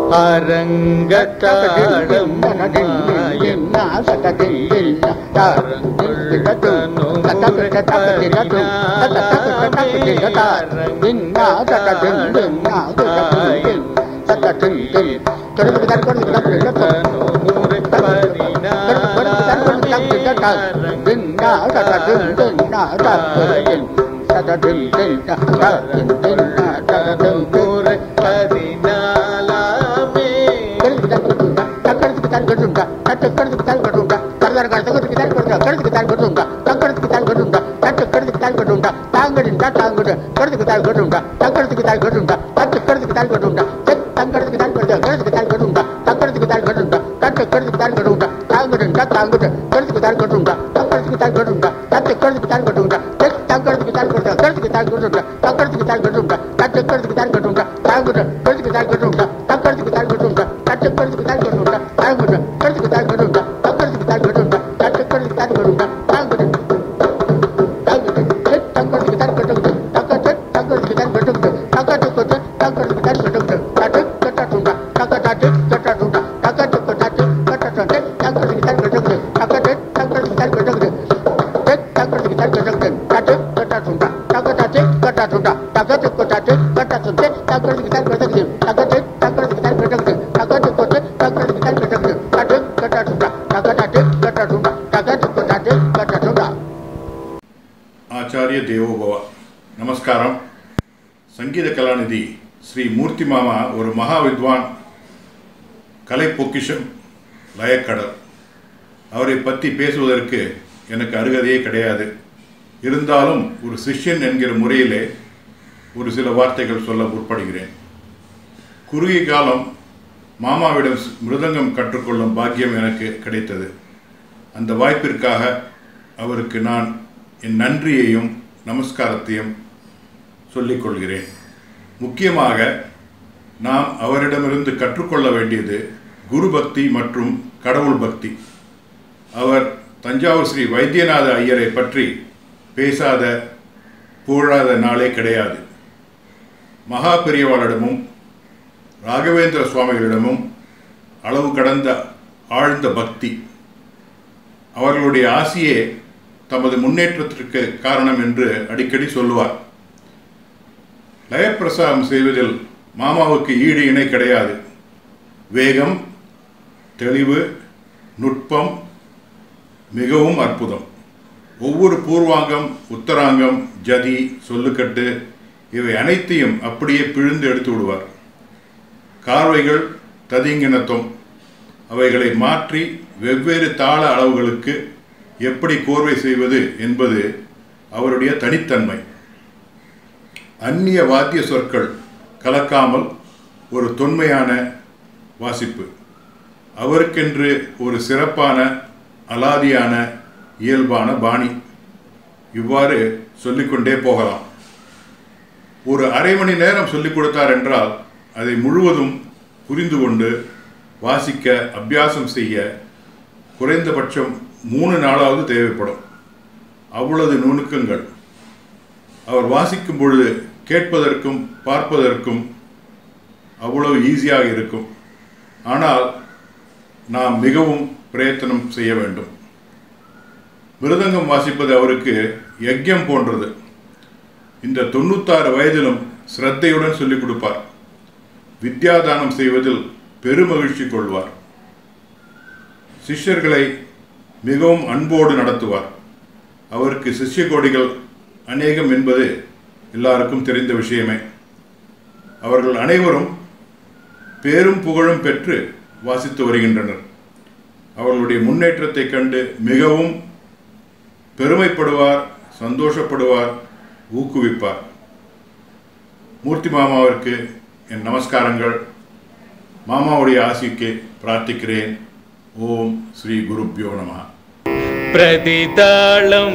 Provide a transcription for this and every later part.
அரங்கத்தாடும் மாயன் ஆச்சாரிய தேவோபவ நமஸ்காரம் சங்கீத கலாநிதி ஸ்ரீ மூர்த்தி மாமா ஒரு மகா வித்வான் கலை பொக்கிஷம் லயக்கடல் அவரை பற்றி பேசுவதற்கு எனக்கு அருகதையே கிடையாது இருந்தாலும் ஒரு சிஷ்யன் என்கிற முறையிலே ஒரு சில வார்த்தைகள் சொல்ல முற்படுகிறேன் குறுகிய காலம் மாமாவிடம் ஸ்- மிருதங்கம் கற்றுக்கொள்ளும் பாக்கியம் எனக்கு கிடைத்தது அந்த வாய்ப்பிற்காக அவருக்கு நான் என் நன்றியையும் நமஸ்காரத்தையும் சொல்லிக் கொள்கிறேன் முக்கியமாக நாம் அவரிடமிருந்து கற்றுக்கொள்ள வேண்டியது குரு பக்தி மற்றும் கடவுள் பக்தி அவர் தஞ்சாவூர் ஸ்ரீ வைத்தியநாத ஐயரை பற்றி பேசாத புகழாத நாளே கிடையாது மகா பெரியவாளிடமும் ராகவேந்திர சுவாமிகளிடமும் அளவு கடந்த ஆழ்ந்த பக்தி அவர்களுடைய ஆசியே தமது முன்னேற்றத்திற்கு காரணம் என்று அடிக்கடி சொல்லுவார் லயப்பிரசாரம் செய்வதில் மாமாவுக்கு ஈடு இணை கிடையாது வேகம் தெளிவு நுட்பம் மிகவும் அற்புதம் ஒவ்வொரு பூர்வாங்கம் உத்தராங்கம் ஜதி சொல்லுக்கட்டு இவை அனைத்தையும் அப்படியே பிழிந்து எடுத்து விடுவார் கார்வைகள் ததிங்கினத்துவம் அவைகளை மாற்றி வெவ்வேறு தாள அளவுகளுக்கு எப்படி கோர்வை செய்வது என்பது அவருடைய தனித்தன்மை அந்நிய வாத்திய சொற்கள் கலக்காமல் ஒரு தொன்மையான வாசிப்பு அவருக்கென்று ஒரு சிறப்பான அலாதியான இயல்பான பாணி இவ்வாறு சொல்லிக்கொண்டே போகலாம் ஒரு அரை மணி நேரம் சொல்லிக் கொடுத்தார் என்றால் அதை முழுவதும் புரிந்து கொண்டு வாசிக்க அபியாசம் செய்ய குறைந்தபட்சம் மூணு நாளாவது தேவைப்படும் அவ்வளவு நுணுக்கங்கள் அவர் வாசிக்கும் பொழுது கேட்பதற்கும் பார்ப்பதற்கும் அவ்வளவு ஈஸியாக இருக்கும் ஆனால் நாம் மிகவும் பிரயத்தனம் செய்ய வேண்டும் மிருதங்கம் வாசிப்பது அவருக்கு யஜ்யம் போன்றது இந்த தொண்ணூத்தாறு வயதிலும் சிரத்தையுடன் சொல்லிக் கொடுப்பார் வித்யாதானம் செய்வதில் பெருமகிழ்ச்சி கொள்வார் சிஷ்யர்களை மிகவும் அன்போடு நடத்துவார் அவருக்கு சிஷ்ய கோடிகள் அநேகம் என்பது எல்லாருக்கும் தெரிந்த விஷயமே அவர்கள் அனைவரும் பேரும் புகழும் பெற்று வாசித்து வருகின்றனர் அவர்களுடைய முன்னேற்றத்தைக் கண்டு மிகவும் பெருமைப்படுவார் சந்தோஷப்படுவார் ஊக்குவிப்பார் மூர்த்தி மாமாவிற்கு என் நமஸ்காரங்கள் மாமாவுடைய ஆசிக்கு பிரார்த்திக்கிறேன் ஓம் ஸ்ரீ குருப்யோ நமஹ பிரதிதாளம்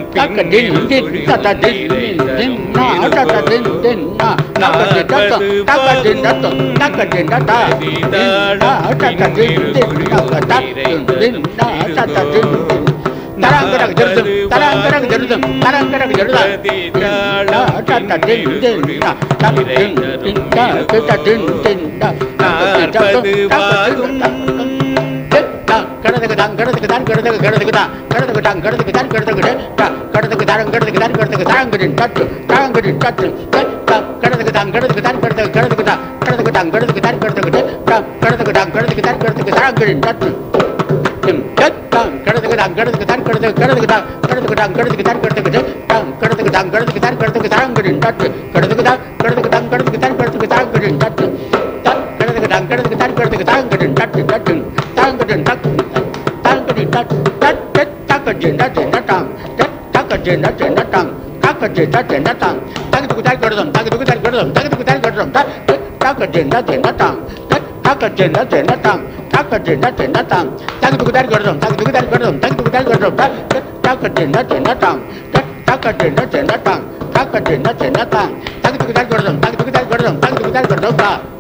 தரங்கரக நாற்பது பாகும் கடதுக்கு தான் கடதுக்கு தான் கடதுக்கு கடதுக்கு தான் கடதுக்கு தான் கடதுக்கு தான் கடதுக்கு கடதுக்கு தான் கடதுக்கு தான் கடதுக்கு தாங்கடின் தட்டு தாங்கடின் தட்டு கடதுக்கு தான் கடதுக்கு தான் கடதுக்கு கடதுக்கு தான் கடதுக்கு தான் கடதுக்கு தான் கடதுக்கு கடதுக்கு தான் கடதுக்கு தான் கடதுக்கு தாங்கடின் தட்டு கடதுக்கு தான் கடதுக்கு தான் கடதுக்கு கடதுக்கு தான் கடதுக்கு தான் கடதுக்கு தான் கடதுக்கு கடதுக்கு தான் கடதுக்கு தான் கடதுக்கு தாங்கடின் தட்டு கடதுக்கு தான் கடதுக்கு தான் கடதுக்கு தான் கடதுக்கு தாங்கடின் தட்டு கடதுக்கு தான் கடதுக்கு தான் கடதுக்கு தாங்கடின் தட்டு தட்டு தாங்கடின் தட்டு தாங்கடின் தட்டு தட்டு தாங்கடின் தட்டு தட்டாம் தாங்கடின் தட்டு தட்டாம் தாங்கடின் தட்டு தட்டாம் தங்கத்துக்கு தான் கடதும் தங்கத்துக்கு தான் கடதும் தங்கத்துக்கு தான் கடதும் தாங்கடின் தட்டு தட்டாம் தாங்கடின் தட்டு தட்டாம் தாங்கடின் தட்டு தட்டாம் தங்கத்துக்கு தான் கடதும் தங்கத்துக்கு தான் கடதும் தங்கத்துக்கு தான் கடதும் தாங்கடின் தட்டு தட்டாம் தாங்கடின் தட்டு தட்டாம் தாங்கடின் தட்டு தட்டாம் தங்கத்துக்கு தான் கடதும் தங்கத்துக்கு தான் கடதும் தங்கத்துக்கு தான் கடதும்